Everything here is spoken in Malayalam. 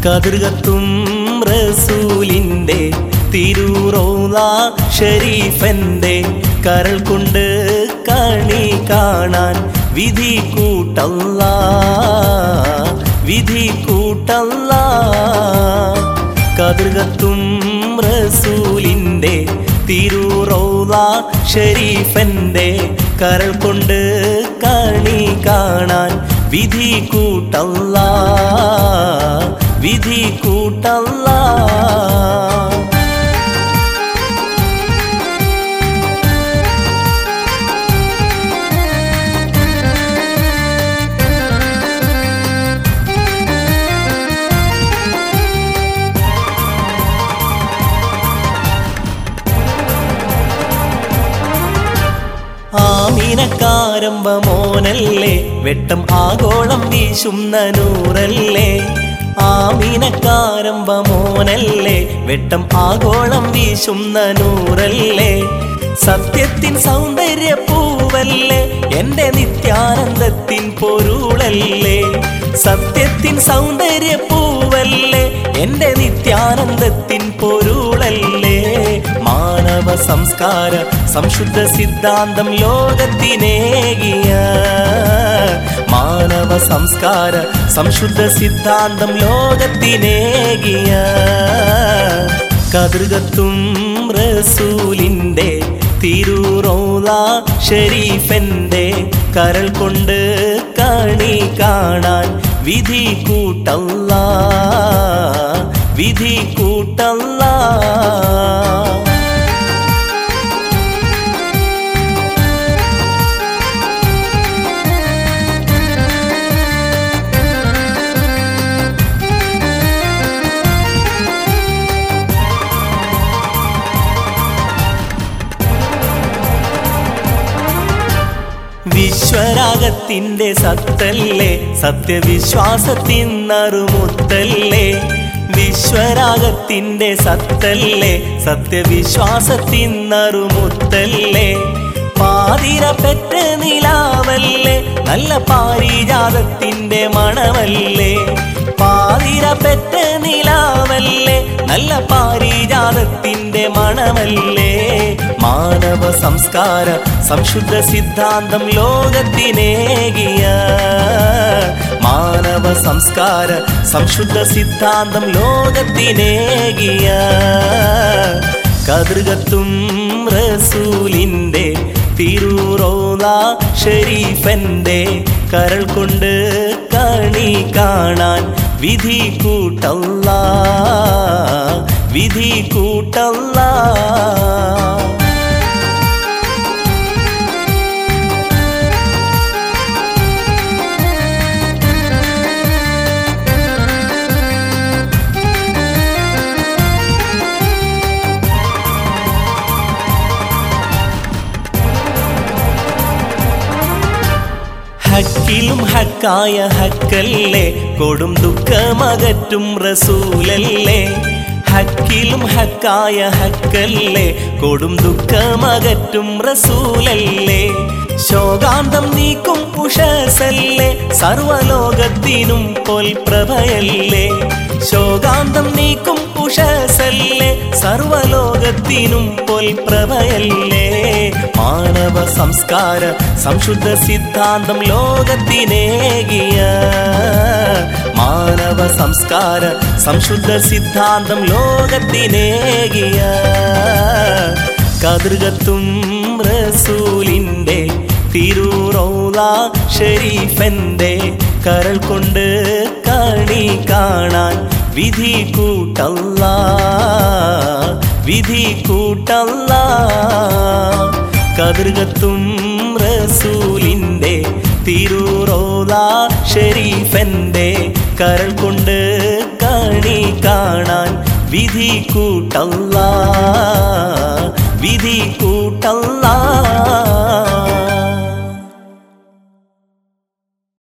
കതിർകത്തും റസൂലിൻ്റെ തിരുറോല ഷരീഫന്റെ കരൾ കൊണ്ട് കണി കാണാൻ വിധി കൂട്ടല്ല വിധി കൂട്ടല്ല കതിർകത്തും റസൂലിൻ്റെ തിരുറോല ഷരീഫന്റെ കരൾ കൊണ്ട് കണി കാണാൻ വിധി കൂട്ടല്ല വിധി കൂട്ടല്ല ആമീനക്കാരമ്പ മോനല്ലേ വെട്ടം ആഗോളം വീശുന്ന നൂറല്ലേ ആമീനക്കാരമ്പ മോനല്ലേ വെട്ടം ആഗോളം വീശുന്ന നൂറല്ലേ സത്യത്തിൻ സൗന്ദര്യ പൂവല്ലേ എന്റെ നിത്യാനന്ദത്തിൻ പൊരുളല്ലേ സത്യത്തിൻ സൗന്ദര്യ പൂവല്ലേ എന്റെ നിത്യാനന്ദത്തിൻ പൊരുളല്ലേ മാനവ സംസ്കാര സംശുദ്ധ സിദ്ധാന്തം ലോകത്തിനേകിയ മാനവ സംസ്കാര സംശുദ്ധ സിദ്ധാന്തം ലോകത്തിനേകിയ കതിർകത്തും റസൂലിൻ്റെ തിരുറോല ഷരീഫന്റെ കരൾ കൊണ്ട് കണി കാണാൻ വിധി കൂട്ടല്ല വിധി കൂട്ടല്ല വിശ്വരാഗത്തിന്റെ സത്തല്ലേ സത്യവിശ്വാസത്തിൻ നറുമുത്തല്ലേ വിശ്വരാഗത്തിന്റെ സത്തല്ലേ സത്യവിശ്വാസത്തിൻ നറുമുത്തല്ലേ പാതിര പെറ്റ നിലാവല്ലേ നല്ല പാരിജാതത്തിന്റെ മണമല്ലേ പാതിര പെറ്റ നിലാവല്ലേ നല്ല പാരിജാതത്തിന്റെ മണമല്ലേ മാനവ സംസ്കാര സംശുദ്ധ സിദ്ധാന്തം ലോകത്തിനേകിയ മാനവ സംസ്കാര സംശുദ്ധ സിദ്ധാന്തം ലോകത്തിനേകിയ കതിർകത്തും റസൂലിൻ്റെ തിരുറോല ഷരീഫന്റെ കരൾ കൊണ്ട് കണി കാണാൻ വിധി കൂട്ടല്ല വിധി കൂട്ടല്ല ഹക്കിലും ഹക്കായ ഹക്കല്ലേ കൊടും ദുഃഖമകറ്റും റസൂലല്ലേ ഹക്കിലും ഹക്കായ ഹക്കല്ലേ കൊടും ദുഃഖമകറ്റും റസൂലല്ലേ ശോകാന്തം നീക്കും ഉഷസല്ലേ സർവലോകത്തിനും പോൽ പ്രഭയല്ലേ ശോകാന്തം നീക്കും ഉഷസല്ലേ സർവലോകത്തിനും പോൽ പ്രഭയല്ലേ മാനവ സംസ്കാര സംശുദ്ധ സിദ്ധാന്തം ലോകത്തിനേകിയ മാനവ സംസ്കാര സംശുദ്ധ സിദ്ധാന്തം ലോകത്തിനേകിയ കതിർകത്തും റസൂലിൻ്റെ തിരുറോല ഷരീഫന്റെ കരൾ കൊണ്ട് കണി കാണാൻ വിധി കൂട്ടല്ല വിധി കൂട്ടല്ല കതിർകത്തും റസൂലിൻ്റെ തിരുറോല ഷരീഫന്റെ കരൾ കൊണ്ട് കണി കാണാൻ വിധി കൂട്ടല്ല വിധി കൂട്ടല്ല